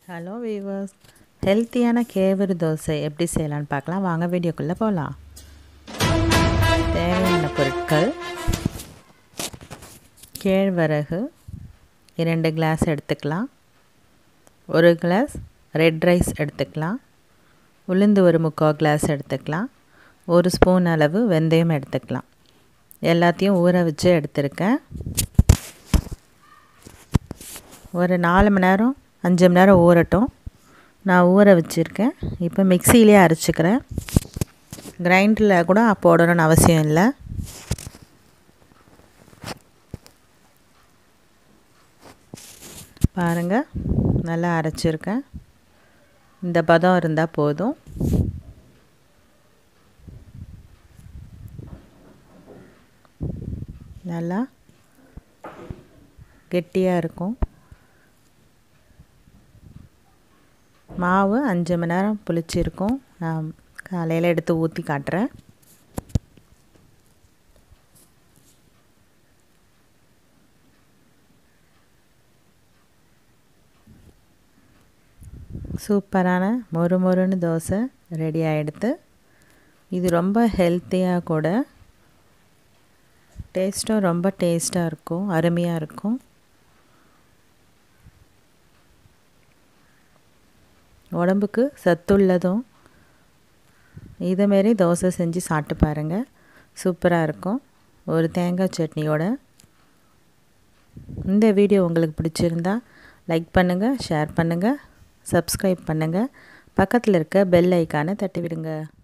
hello viewers ஹெல்த்தியான கேவரு தோசை எப்படி செய்யலான்னு பார்க்கலாம் வாங்க வீடியோக்குள்ளே போகலாம் தேவையான பொருட்கள் கேழ்வரகு இரண்டு கிளாஸ் எடுத்துக்கலாம் ஒரு கிளாஸ் ரெட் ரைஸ் எடுத்துக்கலாம் உளுந்து ஒரு முக்கால் கிளாஸ் எடுத்துக்கலாம் ஒரு ஸ்பூன் அளவு வெந்தயம் எடுத்துக்கலாம் எல்லாத்தையும் ஊற வச்சு எடுத்திருக்கேன் ஒரு நாலு மணி நேரம் அஞ்சு மணி நேரம் ஊறட்டும் நான் ஊற வச்சுருக்கேன் இப்போ மிக்சியிலே அரைச்சிக்கிறேன் கிரைண்டரில் கூட போடணும்னு அவசியம் இல்லை பாருங்கள் நல்லா அரைச்சிருக்கேன் இந்த பதம் இருந்தால் போதும் நல்லா கெட்டியாக இருக்கும் மாவு அஞ்சு மணி நேரம் புளிச்சிருக்கும் நான் காலையில் எடுத்து ஊற்றி காட்டுறேன் சூப்பரான மொறு மொறுன்னு தோசை ரெடி ஆகிடுது இது ரொம்ப ஹெல்த்தியாக கூட டேஸ்ட்டும் ரொம்ப டேஸ்ட்டாக இருக்கும் அருமையாக இருக்கும் உடம்புக்கு சத்துள்ளதும் இதேமாரி தோசை செஞ்சு சாப்பிட்டு பாருங்கள் சூப்பராக இருக்கும் ஒரு தேங்காய் சட்னியோட இந்த வீடியோ உங்களுக்கு பிடிச்சிருந்தா லைக் பண்ணுங்கள் ஷேர் பண்ணுங்கள் சப்ஸ்கிரைப் பண்ணுங்கள் பக்கத்தில் இருக்க பெல் ஐக்கானை தட்டி விடுங்க